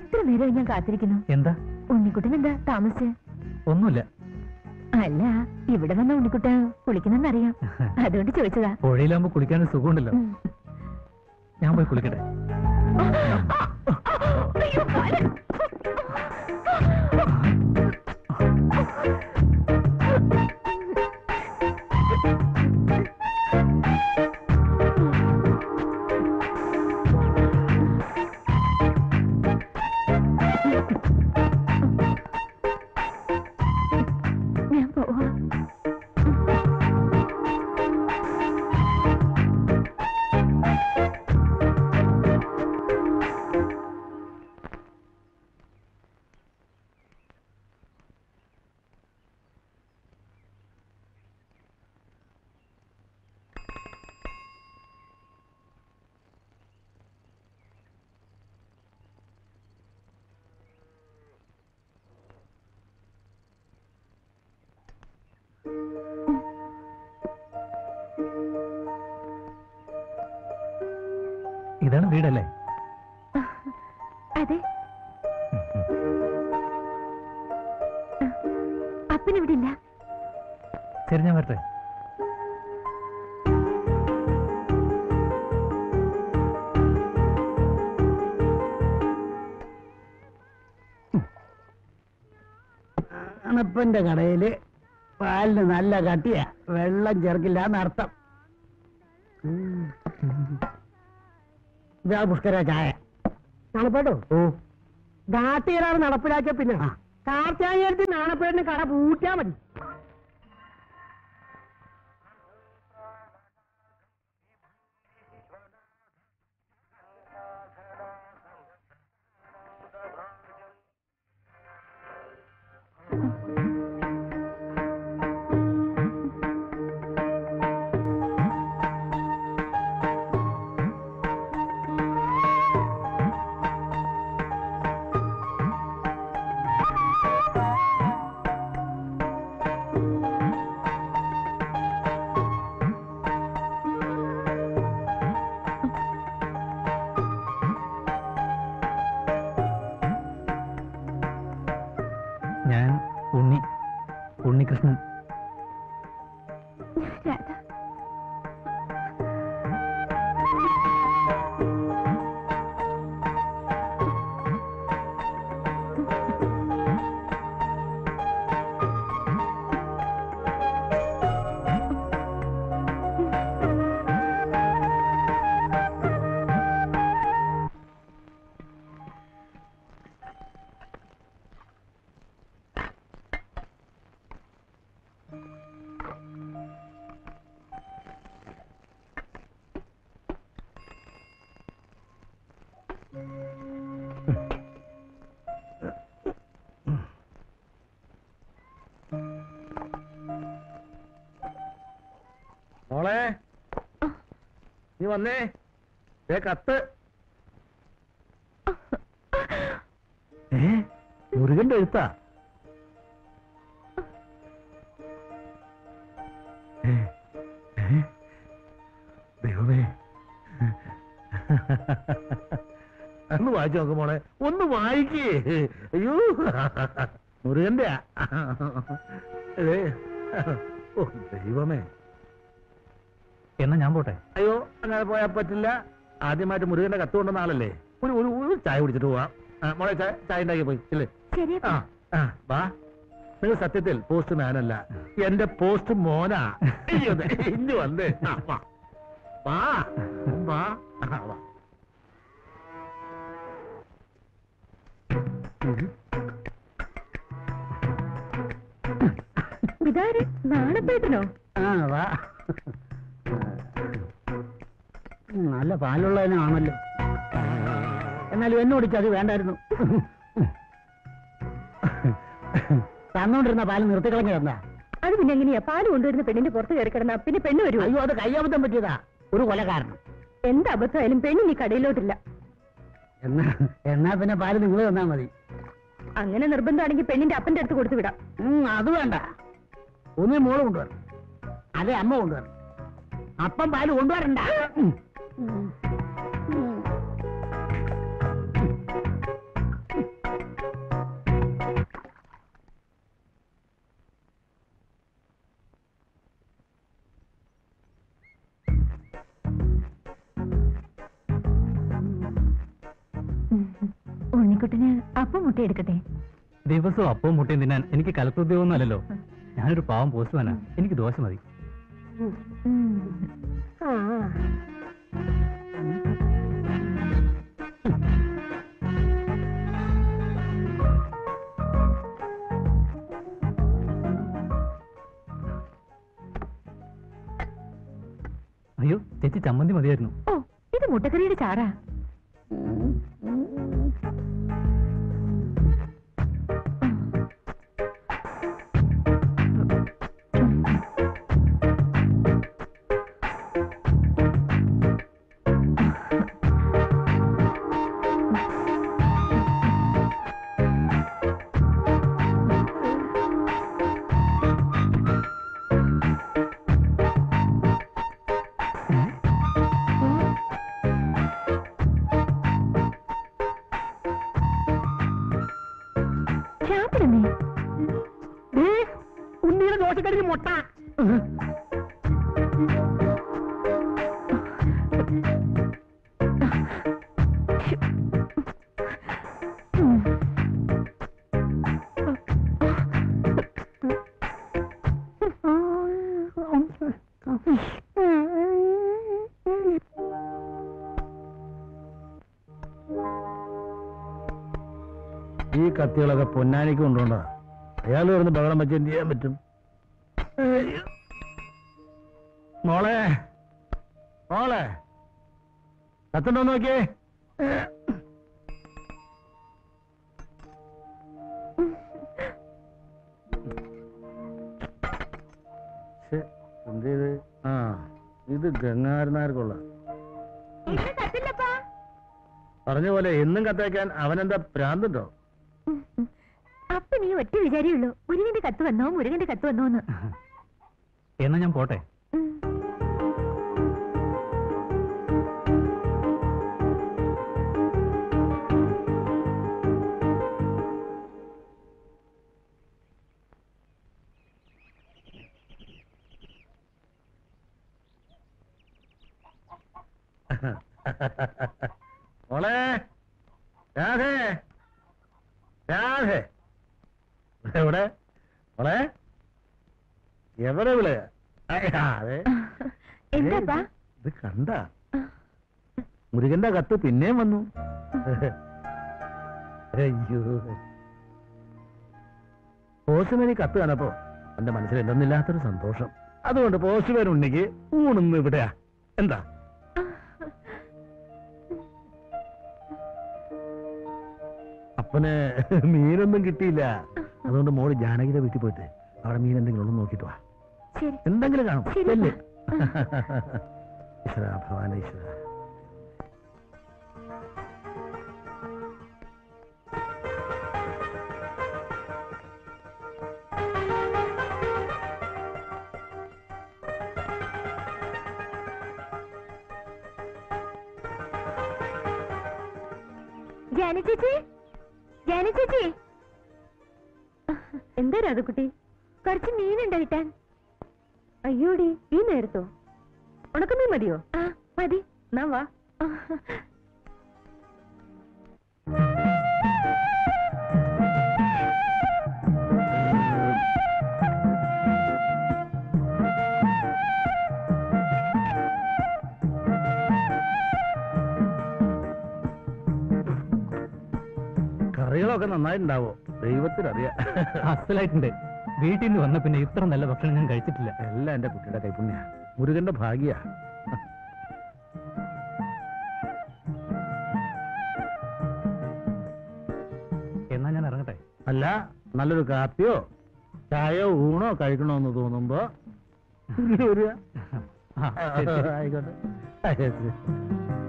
എത്ര നേരമായി ഞാൻ കാത്തിരിക്കുന്നു എന്താ ഉണ്ണിക്കുട്ടൻ എന്താ താമസിച്ച് ഒന്നുമില്ല അല്ല ഇവിടെ വന്ന ഉണ്ണിക്കുട്ട കുളിക്കുന്നെന്നറിയാം അതുകൊണ്ട് ചോദിച്ചതാ പുഴയിലാകുമ്പോ കുളിക്കാൻ ഒരു സുഖമുണ്ടല്ലോ ഉം. ഞാൻ പോയി കുളിക്കട്ടെ അയ്യോ, കാല്. ഞാൻ പോവാ ഇതാണ് വീടല്ലേ അതെ അപ്പനിവിടെ ഇല്ല ശരി ഞാൻ വരട്ടെ അണപ്പന്റെ കടയില് പാലിന് നല്ല കട്ടിയാ വെള്ളം ചേർക്കില്ല എന്നർത്ഥം ഇതാ പുഷ്കര ചായ നാണപ്പേട്ടോ ഓ ദാട്ടിയിലാണ് നടപ്പിലാക്കിയ പിന്നെ കാർച്ചായത്തിൽ നാണപ്പേടിന് കട പൂട്ടാ മതി ഞാൻ ഉണ്ണി ഉണ്ണികൃഷ്ണൻ രാധ മോളെ നീ വന്നേ ദേ കത്ത് ഏ മുരുകന്റെ എഴുത്താ ഏ, ഏ, ദൈവമേ ഒന്ന് വായിച്ചു നോക്ക് മോളെ ഒന്ന് വായിക്കേ അയ്യോ മുരുകന്റെ ഓ ദൈവമേ എന്നാ ഞാൻ പോട്ടെ അയ്യോ അങ്ങനെ പോയാൽ പറ്റില്ല ആദ്യമായിട്ട് മുരുകന്റെ കത്ത് കൊണ്ടുവന്ന ആളല്ലേ ഒരു ഒരു ഒരു ചായ കുടിച്ചിട്ട് പോവാം ആ, മോളെ ചായ ചായ ഉണ്ടാക്കി പോയി ഇല്ലേ ശരി ആ ആ വാ നിങ്ങൾ സത്യത്തിൽ പോസ്റ്റ് മാനല്ല എന്റെ പോസ്റ്റ് മോനാ അയ്യോ ദേ, ഇഞ്ഞ് വന്നേ ആ, വാ വാ വാ ആ, വാ ഇതാര് നാണപ്പേട്ടനോ ആ വാ നല്ല പാലുള്ളതിനാണല്ലോ എന്നാലും എന്നോട് ചതി വേണ്ടായിരുന്നു തന്നോണ്ടിരുന്ന പാല് നിർത്തിക്കളഞ്ഞ എന്താ അത് പിന്നെ എങ്ങനെയാ പാല് കൊണ്ടുവരുന്ന പെണ്ണിന്റെ പുറത്ത് കയറി കിടന്ന പിന്നെ പെണ്ണ് വരുമോ അയ്യോ അത് കയ്യബദ്ധം പറ്റിയതാ ഒരു കൊല കാരണം എന്ത് അബദ്ധമായാലും പെണ്ണിന് ഈ കടയിലോട്ടില്ല എന്നാ എന്നാ പിന്നെ പാല് നിങ്ങൾ തന്നാ മതി അങ്ങനെ നിർബന്ധമാണെങ്കിൽ പെണ്ണിന്റെ അപ്പന്റെ അടുത്ത് കൊടുത്തു വിടാം ഉം, അത് വേണ്ട ഒന്നേ മോള് കൊണ്ടുവരണം അതെ അമ്മ കൊണ്ടുവരണം അപ്പം പാല് കൊണ്ടുവരണ്ട ഉം. ഉം. ഉം. ജാനിക്കുട്ടിന് അപ്പം മുട്ട എടുക്കട്ടെ ദിവസവും അപ്പവും മുട്ടയും തിന്നാൻ എനിക്ക് കലക്ടോദ്യോഗമൊന്നും അല്ലല്ലോ ഞാനൊരു പാവം പോസ്റ്റ്മാനാ എനിക്ക് ദോശ മതി അയ്യോ ചേച്ചി ചമ്മന്തി മതിയായിരുന്നു ഓ ഇത് മുട്ടക്കറിയുടെ ചാറാ ചാപ്പിടന്നേ ഉണ്ണിയുടെ ദോശക്കടിക്ക് മുട്ട ഈ കത്തികളൊക്കെ പൊന്നാനിക്ക് കൊണ്ടുകൊണ്ടാ അയാൾ വരുന്ന ബഹളം വെച്ച് എന്ത് ചെയ്യാൻ പറ്റും ഏയ്. മോളെ മോളെ കത്തുണ്ടോ നോക്കിയേ ഏ. ശ്ശെ, എന്ത് ഇത് ആ ഇത് ഗംഗാരനാർക്കുള്ള പറഞ്ഞ പോലെ എന്നും കത്തേക്കാൻ അവനെന്താ ഭ്രാന്തുണ്ടോ അപ്പൊ നീ ഒറ്റ വിചാരിയുള്ളൂ മുരുകന്റെ കത്ത് വന്നോ മുരുകന്റെ കത്ത് വന്നോന്ന് എന്നാ ഞാൻ പോട്ടെ ഉം. മോളെ രാധേ രാധേ എവിടെ മോളെ എവിടെ വിള അതെ എന്താപ്പാ ഇത് കണ്ട മുരുകന്റെ കത്ത് പിന്നെയും വന്നു അയ്യോ പോസ്റ്റ്മാൻ ഈ കത്ത് കാണപ്പോ എന്റെ മനസ്സിൽ എന്തെന്നില്ലാത്തൊരു സന്തോഷം അതുകൊണ്ട് പോസ്റ്റ്മാൻ ഉണ്ണിക്ക് ഊണുന്ന് ഇവിടെയാ എന്താ അപ്പന് മീനൊന്നും കിട്ടിയില്ല അതുകൊണ്ട് മോള് ജാനകിയുടെ വീട്ടിൽ പോയിട്ട് അവിടെ മീൻ എന്തെങ്കിലും ഉള്ളു നോക്കിട്ട് വാ ശരി എന്തെങ്കിലും കാണും ശരി, ചെല്ല്. അപ്പാ. ഈശ്വര ഭഗവാൻ ഈശ്വര ജാനി ചേച്ചി ജാനി ചേച്ചി എന്താ രാധക്കുട്ടി കുറച്ച് മീനുണ്ടോ കിട്ടാൻ അയ്യോടി ഈ നേരത്തോ ഉണക്കമീൻ മതിയോ ആ മതി എന്നാ വാ കറികളൊക്കെ നന്നായിട്ടുണ്ടാവോ ദൈവത്തിനറിയാം അസലായിട്ടുണ്ട് വീട്ടിൽ നിന്ന് വന്ന പിന്നെ ഇത്ര നല്ല ഭക്ഷണം ഞാൻ കഴിച്ചിട്ടില്ല എല്ലാം എന്റെ കുട്ടിയുടെ കൈപുണ്യ മുരുകന്റെ ഭാഗ്യ എന്നാ ഞാൻ ഇറങ്ങട്ടെ അല്ല നല്ലൊരു കാപ്പിയോ ചായയോ ഊണോ കഴിക്കണോന്ന് തോന്നുമ്പോ ഇങ്ങ് വരിക. ആ, ശരി, ശരി. ആയിക്കോട്ടെ ആ, ശരി, ശരി.